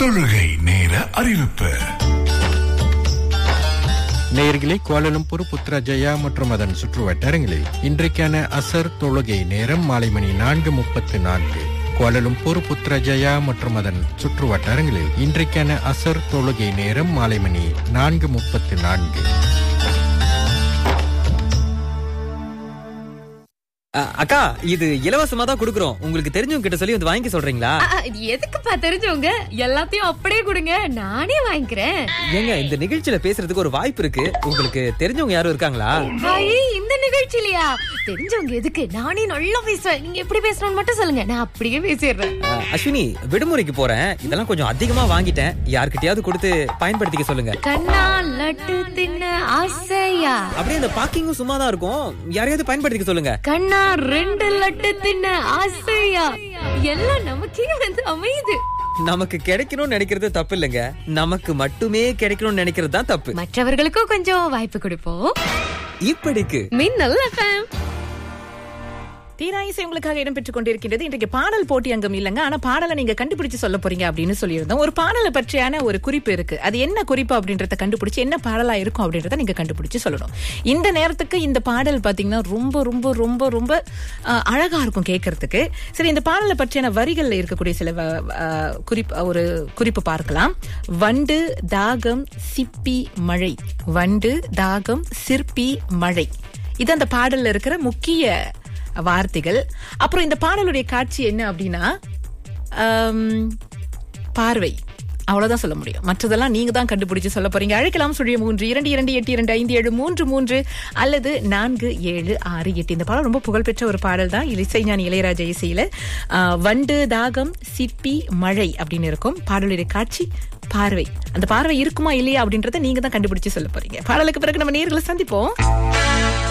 தொழுகை நேர அறிவிப்பு நேயர்களே கோலாலம்பூர் புத்ராஜயா மற்றும் அதன் சுற்று வட்டாரங்களில் இன்றைக்கான அசர் தொழுகை நேரம் மாலை மணி நான்கு முப்பத்து நான்கு கோலாலம்பூர் புத்ராஜயா மற்றும் அதன் சுற்று வட்டாரங்களில் இன்றைக்கான அசர் தொழுகை நேரம் மாலை மணி நான்கு முப்பத்து நான்கு அ, அக்கா இது இலவசமா தான் கொடுக்குறோம் உங்களுக்கு தெரிஞ்சவங்க கிட்ட சொல்லி வந்து வாங்கி சொல்றீங்களா ஆ, இது எதுக்குப்பா தெரிஞ்சவங்க எல்லாத்தையும் அப்படியே கொடுங்க நானே வாங்கிக்கிறேன் ஏங்க இந்த நிகழ்ச்சியில பேசுறதுக்கு ஒரு வாய்ப்பு இருக்கு உங்களுக்கு தெரிஞ்சவங்க யாரும் இருக்காங்களா ஐயே, இந்த நிகழ்ச்சியிலயா தெரிஞ்சவங்க எதுக்கு நானே நல்லா பேசுவேன் நீங்க எப்படி பேசணும்னு மட்டும் சொல்லுங்க நான் அப்படியே பேசிடுறேன் அ, அஸ்வினி விடுமுறைக்கு போறேன் இதெல்லாம் கொஞ்சம் அதிகமா வாங்கிட்டேன் யார்கிட்டயாவது கொடுத்து பயன்படுத்திக்க சொல்லுங்க கண்ணா லட்டு தின்ன ஆசையா அப்படியே அந்த பாக்கிங்கும் சும்மா தான் இருக்கும் யாரையாவது பயன்படுத்திக்க சொல்லுங்க கண்ணா ரெண்டு லட்டு தின்ன ஆசையா எல்லாம் நமக்கே வந்து அமையுது நமக்கு கிடைக்கணும்னு நினைக்கிறது தப்பு இல்லைங்க நமக்கு மட்டுமே கிடைக்கணும்னு நினைக்கிறது தான் தப்பு மற்றவர்களுக்கும் கொஞ்சம் வாய்ப்பு கொடுப்போம் இப்படிக்கு மின்னல் எஃப்எம் தீராயிசை உங்களுக்காக இடம்பெற்றுக் கொண்டிருக்கின்றது இன்றைக்கு பாடல் போட்டி அங்கம் இல்லைங்க ஆனா பாடலை நீங்க கண்டுபிடிச்சு சொல்ல போறீங்க அப்படின்னு சொல்லியிருந்தோம் ஒரு பாடலை பற்றியான ஒரு குறிப்பு இருக்கு அது என்ன குறிப்பு அப்படின்றத கண்டுபிடிச்சு என்ன பாடலா இருக்கும் அப்படின்றத நீங்க கண்டுபிடிச்சு சொல்லணும் இந்த நேரத்துக்கு இந்த பாடல் பாத்தீங்கன்னா ரொம்ப ரொம்ப ரொம்ப ரொம்ப அஹ், அழகா இருக்கும் கேட்கறதுக்கு சரி இந்த பாடலை பற்றியான வரிகள்ல இருக்கக்கூடிய சில வ- அஹ், குறிப்பு ஒரு குறிப்பு பார்க்கலாம் வண்டு தாகம் சிப்பி மழை வண்டு தாகம் சிற்பி மழை இது அந்த பாடல்ல இருக்கிற முக்கிய வார்த்தைகள் அப்புறம் இந்த பாடலுடைய காட்சி என்ன அப்படின்னா ஆம், பார்வை அவ்வளவுதான் சொல்ல முடியும் மற்றதெல்லாம் நீங்க தான் கண்டுபிடிச்சு சொல்ல போறீங்க அழைக்கலாம் சுழிய மூன்று இரண்டு இரண்டு எட்டு இரண்டு ஐந்து ஏழு மூன்று மூன்று அல்லது நான்கு ஏழு ஆறு எட்டு இந்த பாடல் ரொம்ப புகழ்பெற்ற ஒரு பாடல் தான் இசைஞானி இளையராஜா இசையில ஆ, வண்டு தாகம் சிப்பி மழை அப்படின்னு இருக்கும் பாடலுடைய காட்சி பார்வை அந்த பார்வை இருக்குமா இல்லையா அப்படின்றத நீங்க தான் கண்டுபிடிச்சு சொல்ல போறீங்க பாடலுக்கு பிறகு நம்ம நேர்களை சந்திப்போம்